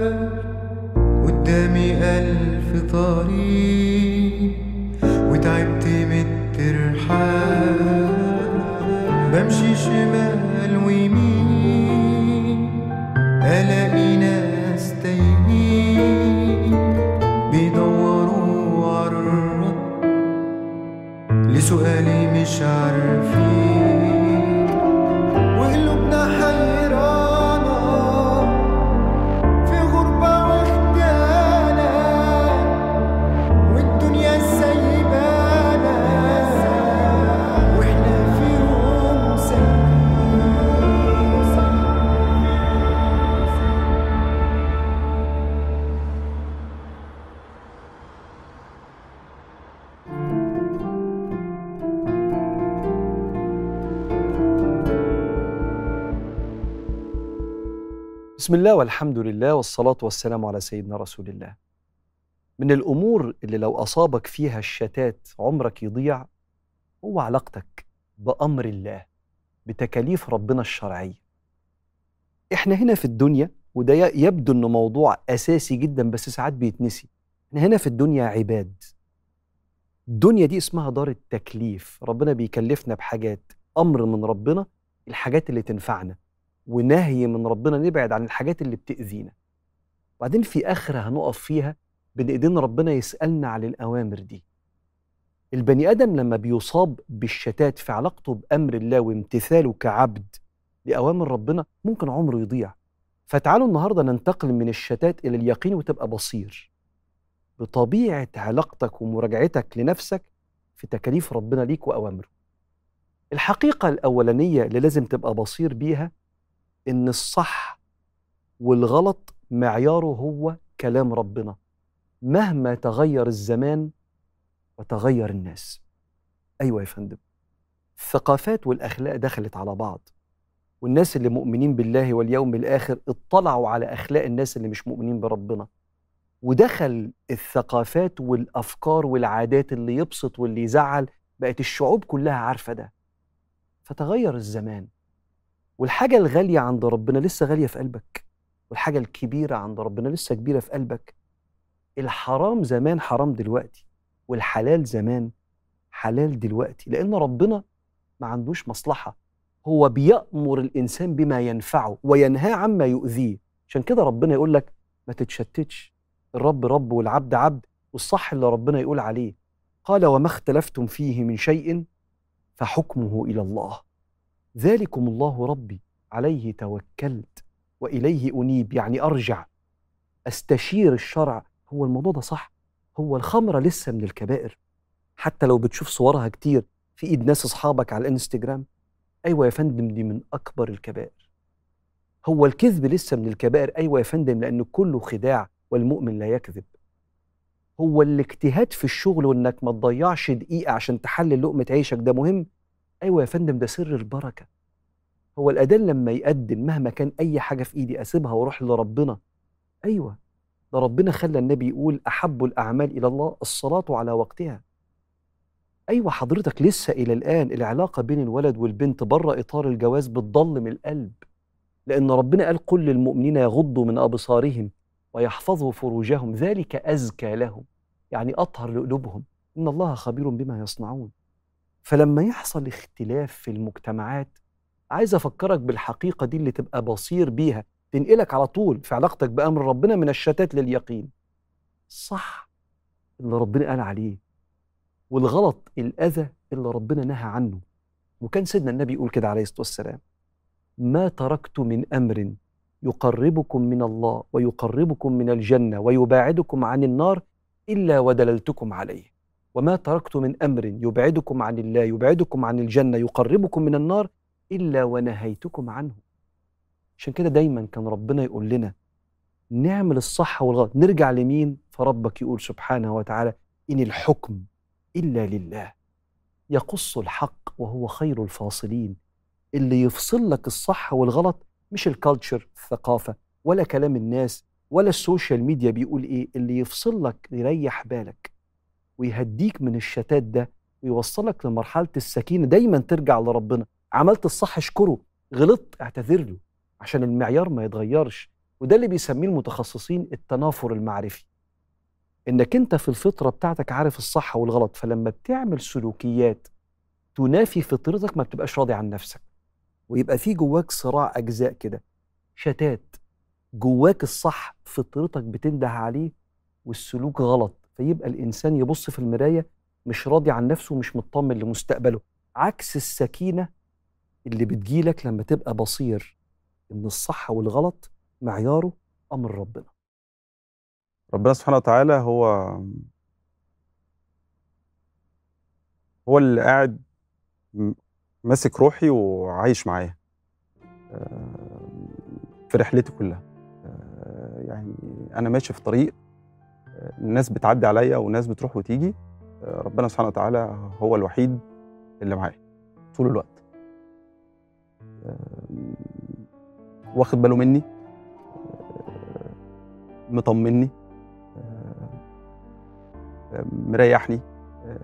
قدامي ألف طريق وتعبت من الترحال بمشي شمال ويمين ألاقي ناس تايهين بيدوروا عالرد لسؤالي مش عارفين وقلوبنا حيرانة في غربة واختيانة والدنيا سايبانا واحنا في يوم بسم الله والحمد لله والصلاة والسلام على سيدنا رسول الله. من الأمور اللي لو أصابك فيها الشتات عمرك يضيع هو علاقتك بأمر الله بتكاليف ربنا الشرعية. إحنا هنا في الدنيا وده ي- يبدو إنه موضوع أساسي جدا بس ساعات بيتنسي. إحنا هنا في الدنيا عباد. الدنيا دي اسمها دار التكليف، ربنا بيكلفنا بحاجات، أمر من ربنا الحاجات اللي تنفعنا. ونهي من ربنا نبعد عن الحاجات اللي بتأذينا وبعدين في آخرة هنقف فيها بين إيدين ربنا يسألنا عن الأوامر دي البني آدم لما بيصاب بالشتات في علاقته بأمر الله وامتثاله كعبد لأوامر ربنا ممكن عمره يضيع فتعالوا النهاردة ننتقل من الشتات إلى اليقين وتبقى بصير بطبيعة علاقتك ومراجعتك لنفسك في تكاليف ربنا ليك وأوامره الحقيقة الأولانية اللي لازم تبقى بصير بيها ان الصح والغلط معياره هو كلام ربنا مهما تغير الزمان وتغير الناس ايوه يا فندم الثقافات والاخلاق دخلت على بعض والناس اللي مؤمنين بالله واليوم الاخر اطلعوا على اخلاق الناس اللي مش مؤمنين بربنا ودخل الثقافات والافكار والعادات اللي يبسط واللي يزعل بقت الشعوب كلها عارفه ده فتغير الزمان والحاجة الغالية عند ربنا لسه غالية في قلبك والحاجة الكبيرة عند ربنا لسه كبيرة في قلبك الحرام زمان حرام دلوقتي والحلال زمان حلال دلوقتي لأن ربنا ما عندوش مصلحة هو بيأمر الإنسان بما ينفعه وينهاه عما يؤذيه عشان كده ربنا يقول لك ما تتشتتش الرب رب والعبد عبد والصح اللي ربنا يقول عليه قال وما اختلفتم فيه من شيء فحكمه إلى الله ذلكم الله ربي عليه توكلت واليه انيب يعني ارجع استشير الشرع هو الموضوع ده صح هو الخمره لسه من الكبائر حتى لو بتشوف صورها كتير في ايد ناس اصحابك على الانستجرام ايوه يا فندم دي من اكبر الكبائر هو الكذب لسه من الكبائر ايوه يا فندم لانه كله خداع والمؤمن لا يكذب هو الاجتهاد في الشغل وانك ما تضيعش دقيقه عشان تحلل لقمه عيشك ده مهم ايوه يا فندم ده سر البركه هو الاذان لما يقدم مهما كان اي حاجه في ايدي اسيبها واروح لربنا ايوه ده ربنا خلى النبي يقول احب الاعمال الى الله الصلاه على وقتها ايوه حضرتك لسه الى الان العلاقه بين الولد والبنت بره اطار الجواز بتضلم القلب لان ربنا قال قل للمؤمنين يغضوا من ابصارهم ويحفظوا فروجهم ذلك ازكى لهم يعني اطهر لقلوبهم ان الله خبير بما يصنعون فلما يحصل اختلاف في المجتمعات عايز افكرك بالحقيقه دي اللي تبقى بصير بيها تنقلك على طول في علاقتك بامر ربنا من الشتات لليقين صح اللي ربنا قال عليه والغلط الاذى اللي ربنا نهى عنه وكان سيدنا النبي يقول كده عليه الصلاه والسلام ما تركت من امر يقربكم من الله ويقربكم من الجنه ويباعدكم عن النار الا ودللتكم عليه وما تركت من امر يبعدكم عن الله يبعدكم عن الجنه يقربكم من النار الا ونهيتكم عنه عشان كده دايما كان ربنا يقول لنا نعمل الصح والغلط نرجع لمين فربك يقول سبحانه وتعالى ان الحكم الا لله يقص الحق وهو خير الفاصلين اللي يفصل لك الصح والغلط مش الكالتشر الثقافه ولا كلام الناس ولا السوشيال ميديا بيقول ايه اللي يفصل لك يريح بالك ويهديك من الشتات ده ويوصلك لمرحله السكينه دايما ترجع لربنا عملت الصح اشكره غلطت اعتذر له عشان المعيار ما يتغيرش وده اللي بيسميه المتخصصين التنافر المعرفي انك انت في الفطره بتاعتك عارف الصح والغلط فلما بتعمل سلوكيات تنافي فطرتك ما بتبقاش راضي عن نفسك ويبقى في جواك صراع اجزاء كده شتات جواك الصح فطرتك بتنده عليه والسلوك غلط فيبقى الانسان يبص في المرايه مش راضي عن نفسه ومش مطمن لمستقبله عكس السكينه اللي بتجيلك لما تبقى بصير ان الصح والغلط معياره امر ربنا ربنا سبحانه وتعالى هو هو اللي قاعد م- ماسك روحي وعايش معايا آه، في رحلتي كلها آه، يعني انا ماشي في طريق آه، الناس بتعدي عليا وناس بتروح وتيجي آه، ربنا سبحانه وتعالى هو الوحيد اللي معايا طول الوقت آه، واخد باله مني آه، مطمني آه، آه، مريحني آه،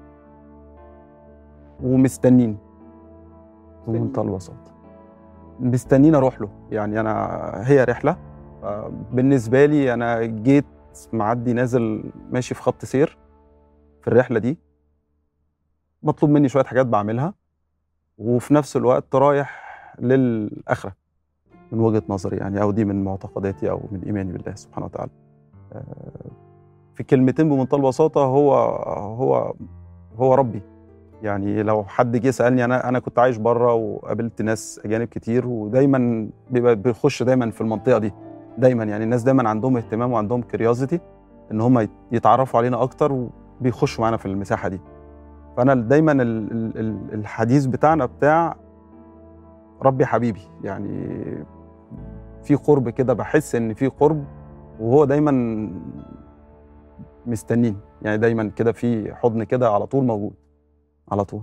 ومستنيني بمنتهى البساطة مستنيني اروح له يعني انا هي رحله آه، بالنسبه لي انا جيت معدي نازل ماشي في خط سير في الرحله دي مطلوب مني شويه حاجات بعملها وفي نفس الوقت رايح للاخره من وجهه نظري يعني او دي من معتقداتي او من ايماني بالله سبحانه وتعالى آه، في كلمتين بمنتهى البساطه هو هو هو ربي يعني لو حد جه سالني انا انا كنت عايش بره وقابلت ناس اجانب كتير ودايما بيبقى بيخش دايما في المنطقه دي دايما يعني الناس دايما عندهم اهتمام وعندهم كريازيتي ان هم يت- يتعرفوا علينا اكتر وبيخشوا معانا في المساحه دي فانا دايما ال- ال- ال- الحديث بتاعنا بتاع ربي حبيبي يعني في قرب كده بحس ان في قرب وهو دايما مستنيني يعني دايما كده في حضن كده على طول موجود على طول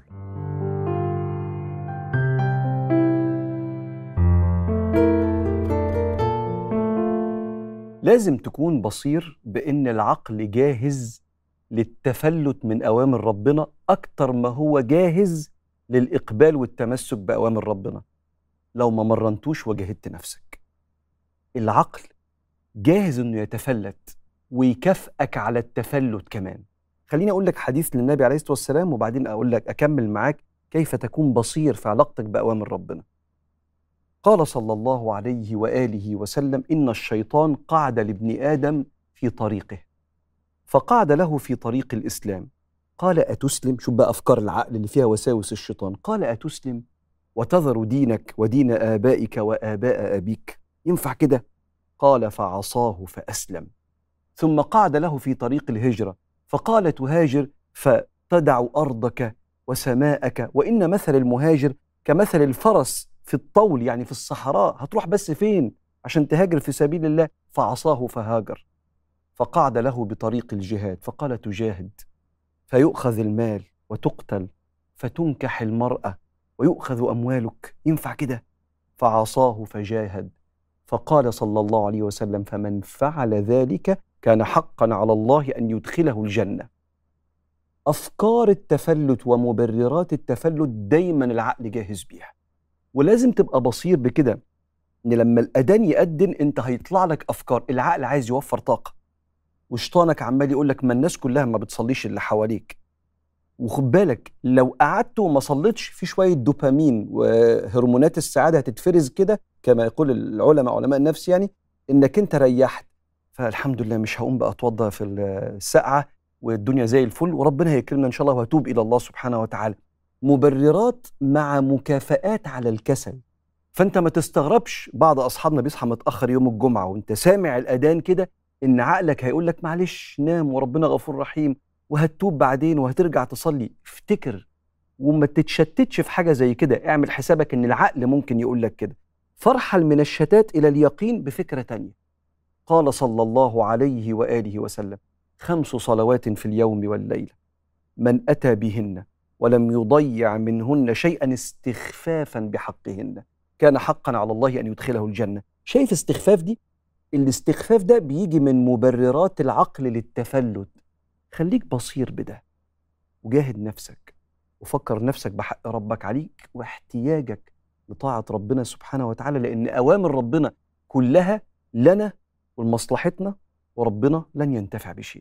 لازم تكون بصير بان العقل جاهز للتفلت من اوامر ربنا اكتر ما هو جاهز للاقبال والتمسك باوامر ربنا لو ما مرنتوش وجاهدت نفسك العقل جاهز انه يتفلت ويكافئك على التفلت كمان خليني اقول لك حديث للنبي عليه الصلاه والسلام وبعدين اقول لك اكمل معاك كيف تكون بصير في علاقتك باوامر ربنا قال صلى الله عليه واله وسلم ان الشيطان قعد لابن ادم في طريقه فقعد له في طريق الاسلام قال اتسلم شوف بقى افكار العقل اللي فيها وساوس الشيطان قال اتسلم وتذر دينك ودين ابائك واباء ابيك ينفع كده قال فعصاه فاسلم ثم قعد له في طريق الهجره فقال تهاجر فتدع ارضك وسماءك وان مثل المهاجر كمثل الفرس في الطول يعني في الصحراء هتروح بس فين عشان تهاجر في سبيل الله فعصاه فهاجر فقعد له بطريق الجهاد فقال تجاهد فيؤخذ المال وتقتل فتنكح المرأة ويؤخذ أموالك ينفع كده فعصاه فجاهد فقال صلى الله عليه وسلم فمن فعل ذلك كان حقا على الله أن يدخله الجنة أفكار التفلت ومبررات التفلت دايما العقل جاهز بيها ولازم تبقى بصير بكده ان لما الاذان يأذن انت هيطلع لك افكار العقل عايز يوفر طاقه وشيطانك عمال يقول لك ما الناس كلها ما بتصليش اللي حواليك وخد بالك لو قعدت وما صليتش في شويه دوبامين وهرمونات السعاده هتتفرز كده كما يقول العلماء علماء النفس يعني انك انت ريحت فالحمد لله مش هقوم بقى اتوضى في السقعه والدنيا زي الفل وربنا هيكرمنا ان شاء الله وهتوب الى الله سبحانه وتعالى مبررات مع مكافآت على الكسل فانت ما تستغربش بعض اصحابنا بيصحى متاخر يوم الجمعه وانت سامع الاذان كده ان عقلك هيقول لك معلش نام وربنا غفور رحيم وهتتوب بعدين وهترجع تصلي افتكر وما تتشتتش في حاجه زي كده اعمل حسابك ان العقل ممكن يقول لك كده فارحل من الشتات الى اليقين بفكره تانية قال صلى الله عليه واله وسلم خمس صلوات في اليوم والليله من اتى بهن ولم يضيع منهن شيئا استخفافا بحقهن كان حقا على الله ان يدخله الجنه شايف استخفاف دي الاستخفاف ده بيجي من مبررات العقل للتفلت خليك بصير بده وجاهد نفسك وفكر نفسك بحق ربك عليك واحتياجك لطاعة ربنا سبحانه وتعالى لأن أوامر ربنا كلها لنا ولمصلحتنا وربنا لن ينتفع بشيء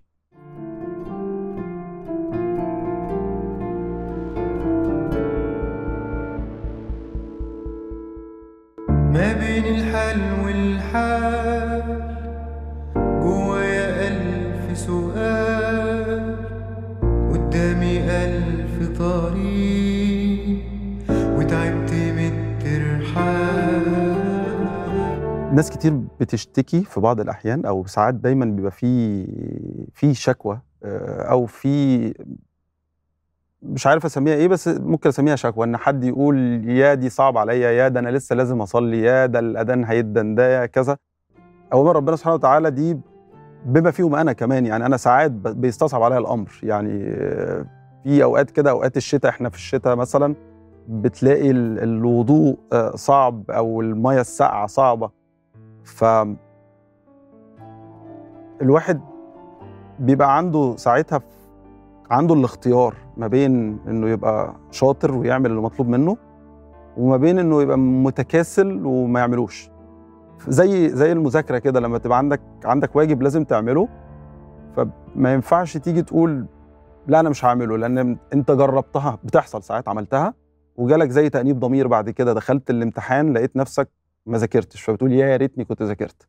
ما بين الحال والحال جوايا ألف سؤال قدامي ألف طريق وتعبت من الترحال ناس كتير بتشتكي في بعض الاحيان او ساعات دايما بيبقى في في شكوى آه، او في مش عارف اسميها ايه بس ممكن اسميها شكوى ان حد يقول يا دي صعب عليا يا ده انا لسه لازم اصلي يا ده الاذان هيدن ده يا كذا اوامر ربنا سبحانه وتعالى دي بما فيهم انا كمان يعني انا ساعات ب- بيستصعب عليا الامر يعني آه، في اوقات كده اوقات الشتاء احنا في الشتاء مثلا بتلاقي ال- الوضوء آه، صعب او الميه الساقعه صعبه ف الواحد بيبقى عنده ساعتها ف- عنده الاختيار ما بين انه يبقى شاطر ويعمل اللي مطلوب منه وما بين انه يبقى متكاسل وما يعملوش زي زي المذاكره كده لما تبقى عندك عندك واجب لازم تعمله فما ينفعش تيجي تقول لا انا مش هعمله لان انت جربتها بتحصل ساعات عملتها وجالك زي تأنيب ضمير بعد كده دخلت الامتحان لقيت نفسك ما ذاكرتش فبتقول يا ريتني كنت ذاكرت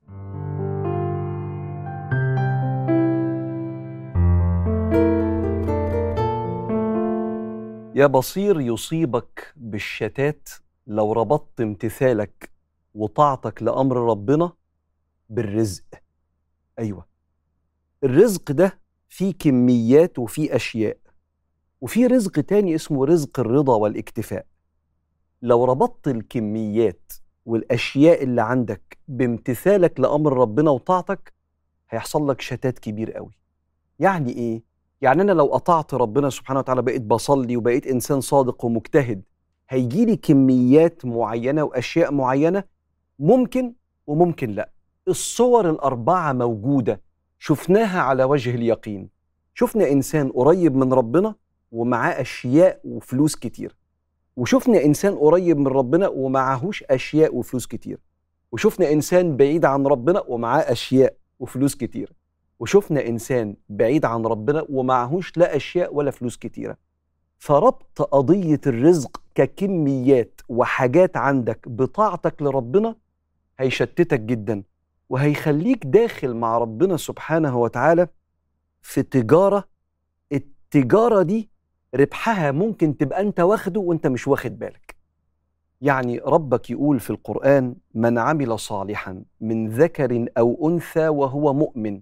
يا بصير يصيبك بالشتات لو ربطت امتثالك وطاعتك لأمر ربنا بالرزق أيوة الرزق ده فيه كميات وفيه أشياء وفي رزق تاني اسمه رزق الرضا والاكتفاء لو ربطت الكميات والأشياء اللي عندك بامتثالك لأمر ربنا وطاعتك هيحصل لك شتات كبير قوي يعني إيه؟ يعني أنا لو أطعت ربنا سبحانه وتعالى بقيت بصلي وبقيت إنسان صادق ومجتهد هيجيلي كميات معينة وأشياء معينة ممكن وممكن لا الصور الأربعة موجودة شفناها على وجه اليقين شفنا إنسان قريب من ربنا ومعاه أشياء وفلوس كتير وشفنا إنسان قريب من ربنا ومعهوش أشياء وفلوس كتير وشفنا إنسان بعيد عن ربنا ومعاه أشياء وفلوس كتير وشفنا إنسان بعيد عن ربنا ومعهوش لا أشياء ولا فلوس كتيرة فربط قضية الرزق ككميات وحاجات عندك بطاعتك لربنا هيشتتك جدا وهيخليك داخل مع ربنا سبحانه وتعالى في تجارة التجارة دي ربحها ممكن تبقى انت واخده وانت مش واخد بالك يعني ربك يقول في القرآن من عمل صالحا من ذكر أو أنثى وهو مؤمن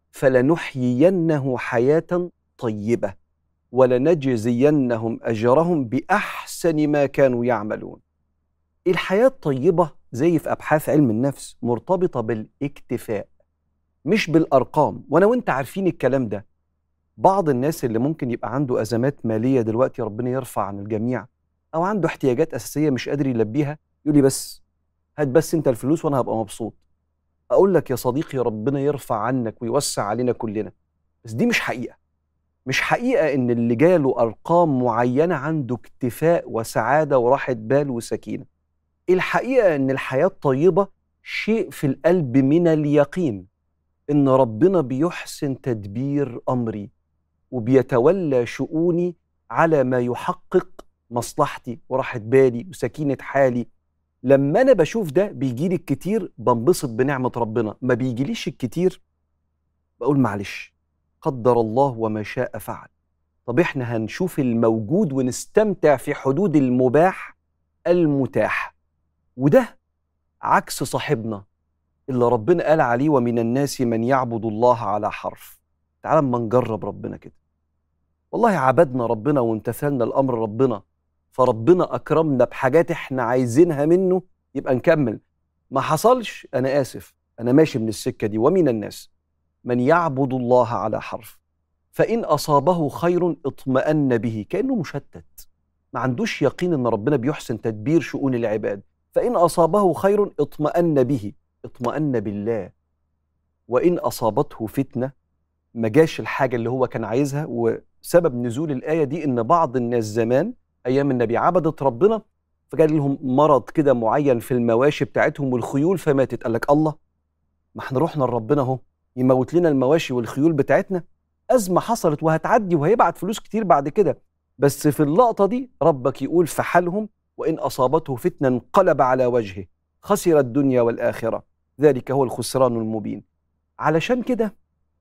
فلنحيينه حياة طيبة ولنجزينهم أجرهم بأحسن ما كانوا يعملون الحياة الطيبة زي في أبحاث علم النفس مرتبطة بالاكتفاء مش بالأرقام وأنا وأنت عارفين الكلام ده بعض الناس اللي ممكن يبقى عنده أزمات مالية دلوقتي ربنا يرفع عن الجميع أو عنده احتياجات أساسية مش قادر يلبيها يقول لي بس هات بس أنت الفلوس وأنا هبقى مبسوط أقول لك يا صديقي ربنا يرفع عنك ويوسع علينا كلنا بس دي مش حقيقة مش حقيقة إن اللي جاله أرقام معينة عنده اكتفاء وسعادة وراحة بال وسكينة الحقيقة إن الحياة الطيبة شيء في القلب من اليقين إن ربنا بيحسن تدبير أمري وبيتولى شؤوني على ما يحقق مصلحتي وراحة بالي وسكينة حالي لما أنا بشوف ده بيجيلي الكتير بنبسط بنعمة ربنا ما بيجيليش الكتير بقول معلش قدر الله وما شاء فعل طب احنا هنشوف الموجود ونستمتع في حدود المباح المتاح وده عكس صاحبنا اللي ربنا قال عليه ومن الناس من يعبد الله على حرف تعال اما نجرب ربنا كده والله عبدنا ربنا وامتثلنا الامر ربنا فربنا اكرمنا بحاجات احنا عايزينها منه يبقى نكمل ما حصلش انا اسف انا ماشي من السكه دي ومن الناس من يعبد الله على حرف فان اصابه خير اطمأن به كانه مشتت ما عندوش يقين ان ربنا بيحسن تدبير شؤون العباد فان اصابه خير اطمأن به اطمأن بالله وإن أصابته فتنة ما جاش الحاجة اللي هو كان عايزها وسبب نزول الآية دي إن بعض الناس زمان أيام النبي عبدت ربنا فجال لهم مرض كده معين في المواشي بتاعتهم والخيول فماتت قال لك الله ما احنا رحنا لربنا اهو يموت لنا المواشي والخيول بتاعتنا أزمة حصلت وهتعدي وهيبعت فلوس كتير بعد كده بس في اللقطة دي ربك يقول في حالهم وإن أصابته فتنة انقلب على وجهه خسر الدنيا والآخرة ذلك هو الخسران المبين علشان كده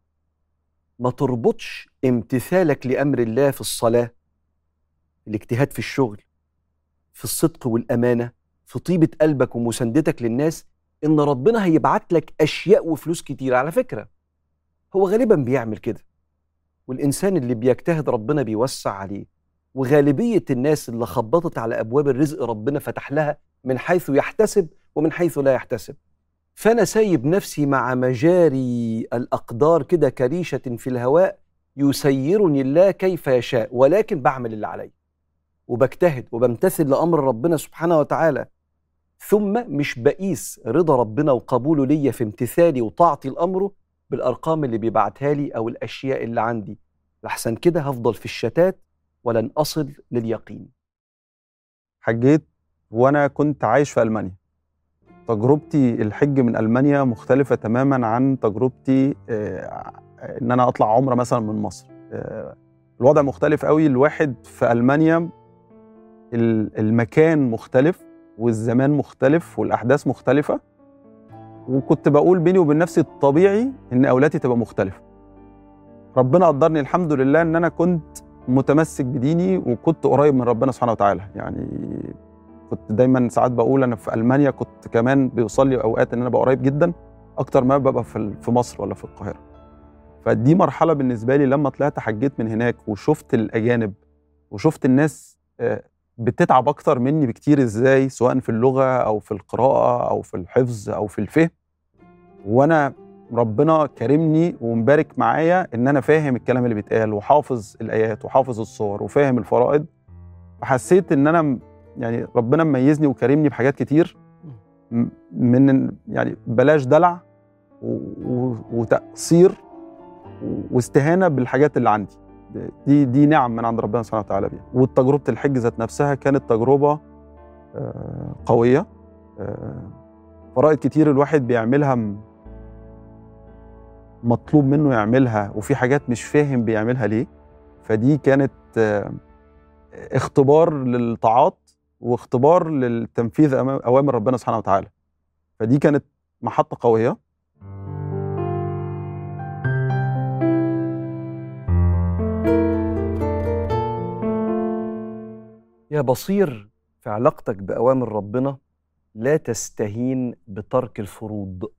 ما تربطش امتثالك لأمر الله في الصلاة الاجتهاد في الشغل في الصدق والأمانة في طيبة قلبك ومساندتك للناس إن ربنا هيبعت لك أشياء وفلوس كتير على فكرة هو غالبا بيعمل كده والإنسان اللي بيجتهد ربنا بيوسع عليه وغالبية الناس اللي خبطت على أبواب الرزق ربنا فتح لها من حيث يحتسب ومن حيث لا يحتسب فأنا سايب نفسي مع مجاري الأقدار كده كريشة في الهواء يسيرني الله كيف يشاء ولكن بعمل اللي علي وبجتهد وبمتثل لأمر ربنا سبحانه وتعالى ثم مش بقيس رضا ربنا وقبوله ليا في امتثالي وطاعتي لأمره بالأرقام اللي بيبعتها لي أو الأشياء اللي عندي لحسن كده هفضل في الشتات ولن أصل لليقين حجيت وانا كنت عايش في المانيا تجربتي الحج من المانيا مختلفه تماما عن تجربتي آه، ان انا اطلع عمره مثلا من مصر آه، الوضع مختلف قوي الواحد في المانيا ال- المكان مختلف والزمان مختلف والاحداث مختلفه وكنت بقول بيني وبين نفسي الطبيعي ان اولادي تبقى مختلفه ربنا قدرني الحمد لله ان انا كنت متمسك بديني وكنت قريب من ربنا سبحانه وتعالى يعني كنت دايما ساعات بقول انا في المانيا كنت كمان بيوصل لي اوقات ان انا بقى قريب جدا اكتر ما ببقى في في مصر ولا في القاهره فدي مرحله بالنسبه لي لما طلعت حجيت من هناك وشفت الاجانب وشفت الناس آه، بتتعب اكتر مني بكتير ازاي سواء في اللغه او في القراءه او في الحفظ او في الفهم وانا ربنا كرمني ومبارك معايا ان انا فاهم الكلام اللي بيتقال وحافظ الايات وحافظ الصور وفاهم الفرائض فحسيت ان انا م- يعني ربنا مميزني وكرمني بحاجات كتير م- من يعني بلاش دلع و- و- وتقصير و- واستهانه بالحاجات اللي عندي دي دي نعم من عند ربنا سبحانه وتعالى بيها وتجربه الحج ذات نفسها كانت تجربه آه، قويه آه، فرائض كتير الواحد بيعملها م- مطلوب منه يعملها وفي حاجات مش فاهم بيعملها ليه فدي كانت آه، اختبار للطاعات واختبار للتنفيذ أمام- اوامر ربنا سبحانه وتعالى فدي كانت محطه قويه يا بصير في علاقتك بأوامر ربنا لا تستهين بترك الفروض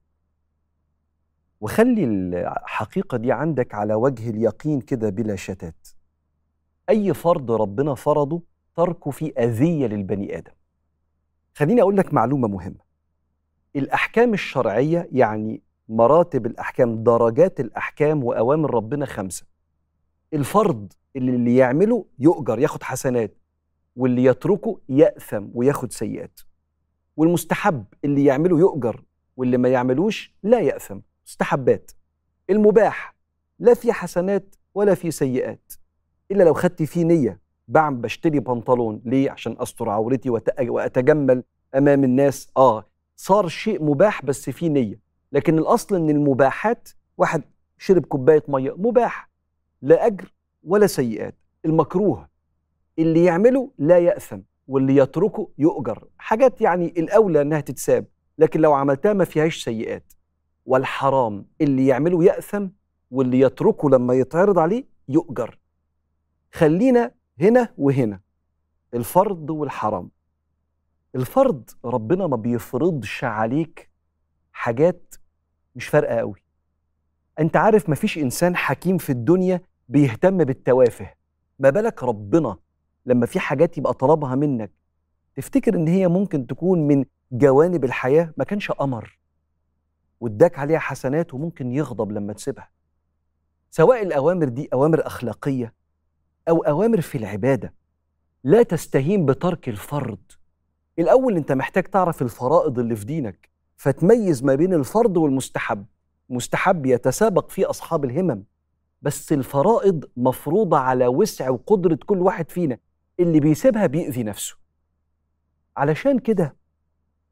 وخلي الحقيقة دي عندك على وجه اليقين كده بلا شتات أي فرض ربنا فرضه تركه فيه أذية للبني آدم خليني أقول لك معلومة مهمة الأحكام الشرعية يعني مراتب الأحكام درجات الأحكام وأوامر ربنا خمسة الفرض اللي, اللي يعمله يؤجر ياخد حسنات واللي يتركه يأثم وياخد سيئات والمستحب اللي يعمله يؤجر واللي ما يعملوش لا يأثم مستحبات المباح لا في حسنات ولا في سيئات إلا لو خدت فيه نية بعم بشتري بنطلون ليه عشان أستر عورتي وأت- وأتجمل أمام الناس آه صار شيء مباح بس فيه نية لكن الأصل إن المباحات واحد شرب كوباية مية مباح لا أجر ولا سيئات المكروه اللي يعمله لا يأثم واللي يتركه يؤجر حاجات يعني الأولى أنها تتساب لكن لو عملتها ما فيهاش سيئات والحرام اللي يعمله يأثم واللي يتركه لما يتعرض عليه يؤجر خلينا هنا وهنا الفرض والحرام الفرض ربنا ما بيفرضش عليك حاجات مش فارقة قوي انت عارف مفيش انسان حكيم في الدنيا بيهتم بالتوافه ما بالك ربنا لما في حاجات يبقى طلبها منك تفتكر ان هي ممكن تكون من جوانب الحياه ما كانش امر واداك عليها حسنات وممكن يغضب لما تسيبها سواء الاوامر دي اوامر اخلاقيه او اوامر في العباده لا تستهين بترك الفرض الاول انت محتاج تعرف الفرائض اللي في دينك فتميز ما بين الفرض والمستحب مستحب يتسابق فيه اصحاب الهمم بس الفرائض مفروضه على وسع وقدره كل واحد فينا اللي بيسيبها بيأذي نفسه علشان كده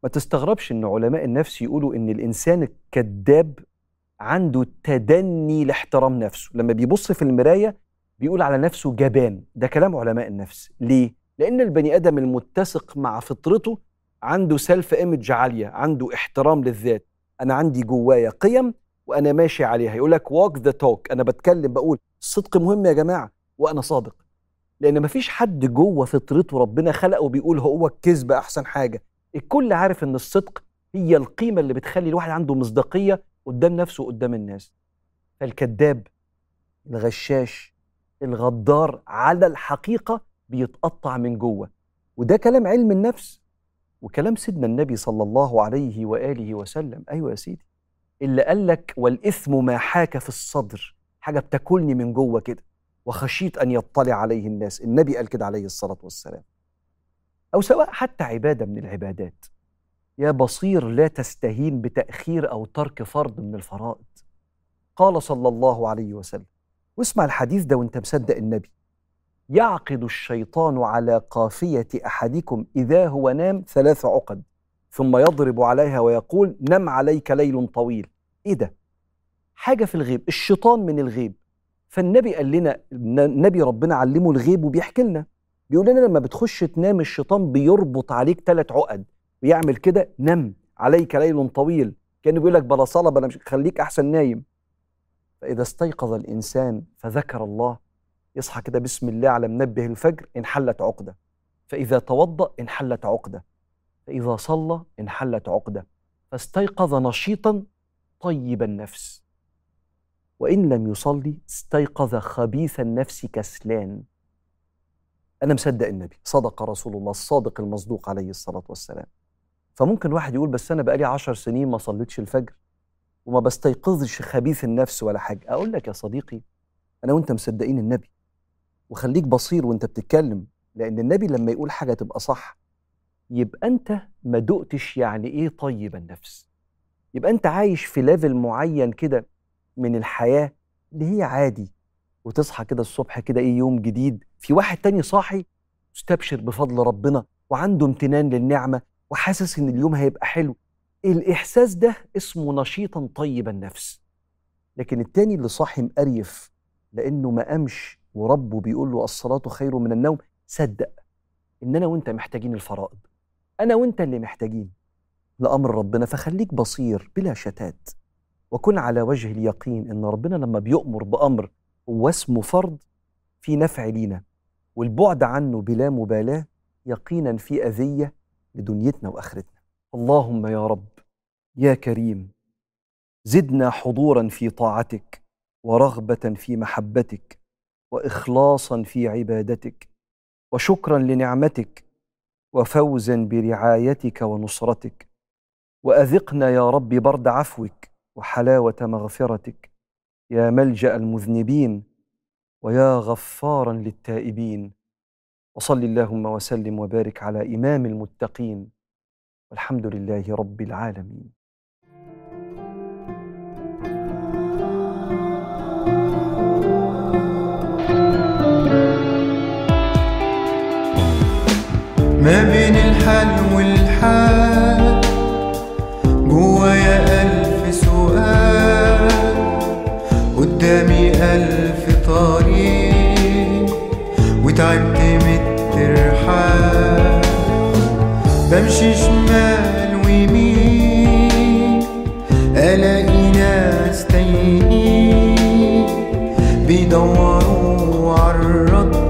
ما تستغربش ان علماء النفس يقولوا ان الانسان الكذاب عنده تدني لاحترام نفسه لما بيبص في المرايه بيقول على نفسه جبان ده كلام علماء النفس ليه لان البني ادم المتسق مع فطرته عنده سيلف ايمج عاليه عنده احترام للذات انا عندي جوايا قيم وانا ماشي عليها يقول لك walk the talk انا بتكلم بقول الصدق مهم يا جماعه وانا صادق لان مفيش حد جوه فطرته ربنا خلقه بيقول هو الكذب احسن حاجه الكل عارف ان الصدق هي القيمه اللي بتخلي الواحد عنده مصداقيه قدام نفسه وقدام الناس فالكذاب الغشاش الغدار على الحقيقه بيتقطع من جوه وده كلام علم النفس وكلام سيدنا النبي صلى الله عليه واله وسلم ايوه يا سيدي اللي قال لك والاثم ما حاك في الصدر حاجه بتاكلني من جوه كده وخشيت ان يطلع عليه الناس النبي قال كده عليه الصلاه والسلام او سواء حتى عباده من العبادات يا بصير لا تستهين بتاخير او ترك فرض من الفرائض قال صلى الله عليه وسلم واسمع الحديث ده وانت مصدق النبي يعقد الشيطان على قافيه احدكم اذا هو نام ثلاث عقد ثم يضرب عليها ويقول نم عليك ليل طويل ايه ده حاجه في الغيب الشيطان من الغيب فالنبي قال لنا النبي ربنا علمه الغيب وبيحكي لنا بيقول لنا لما بتخش تنام الشيطان بيربط عليك ثلاث عقد ويعمل كده نم عليك ليل طويل كانه بيقول لك بلا صلاه بلا مش خليك احسن نايم فاذا استيقظ الانسان فذكر الله يصحى كده بسم الله على منبه الفجر انحلت عقده فاذا توضا انحلت عقده فاذا صلى انحلت عقده فاستيقظ نشيطا طيب النفس وان لم يصلي استيقظ خبيث النفس كسلان انا مصدق النبي صدق رسول الله الصادق المصدوق عليه الصلاه والسلام فممكن واحد يقول بس انا بقالي عشر سنين ما صليتش الفجر وما بستيقظش خبيث النفس ولا حاجه اقول لك يا صديقي انا وانت مصدقين النبي وخليك بصير وانت بتتكلم لان النبي لما يقول حاجه تبقى صح يبقى انت ما دقتش يعني ايه طيب النفس يبقى انت عايش في ليفل معين كده من الحياه اللي هي عادي وتصحى كده الصبح كده ايه يوم جديد في واحد تاني صاحي مستبشر بفضل ربنا وعنده امتنان للنعمه وحاسس ان اليوم هيبقى حلو الاحساس ده اسمه نشيطا طيب النفس لكن التاني اللي صاحي مقريف لانه ما قامش وربه بيقول له الصلاه خير من النوم صدق ان انا وانت محتاجين الفرائض انا وانت اللي محتاجين لامر ربنا فخليك بصير بلا شتات وكن على وجه اليقين ان ربنا لما بيؤمر بامر هو اسمه فرض في نفع لينا والبعد عنه بلا مبالاه يقينا في اذيه لدنيتنا واخرتنا اللهم يا رب يا كريم زدنا حضورا في طاعتك ورغبه في محبتك واخلاصا في عبادتك وشكرا لنعمتك وفوزا برعايتك ونصرتك واذقنا يا رب برد عفوك وحلاوه مغفرتك يا ملجا المذنبين ويا غفارا للتائبين وصل اللهم وسلم وبارك على امام المتقين والحمد لله رب العالمين ما بين الحل والحال جوايا ألف سؤال قدامي ألف طريق وتعبت من الترحال بمشي شمال ويمين ألاقي ناس تايهين بيدوروا عالرد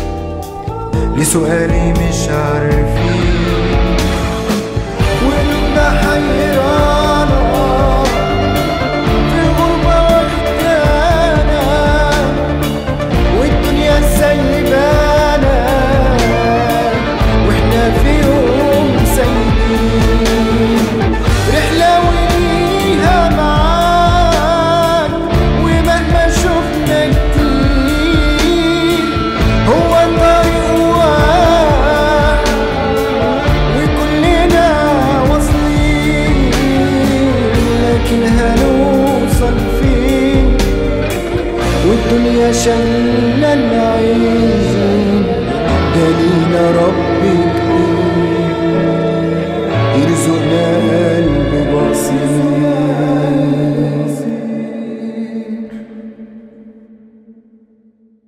لسؤالي مش عارفين وقلوبنا حيرانة في غربة واخدانا والدنيا سايبانا واحنا في يوم سايبين رحلة وليها معاك ومهما شفنا كتير هو الطريق واحد وكلنا واصلين لكن هنوصل فين والدنيا شلنا العين دلينا ربي كبير ورزقنا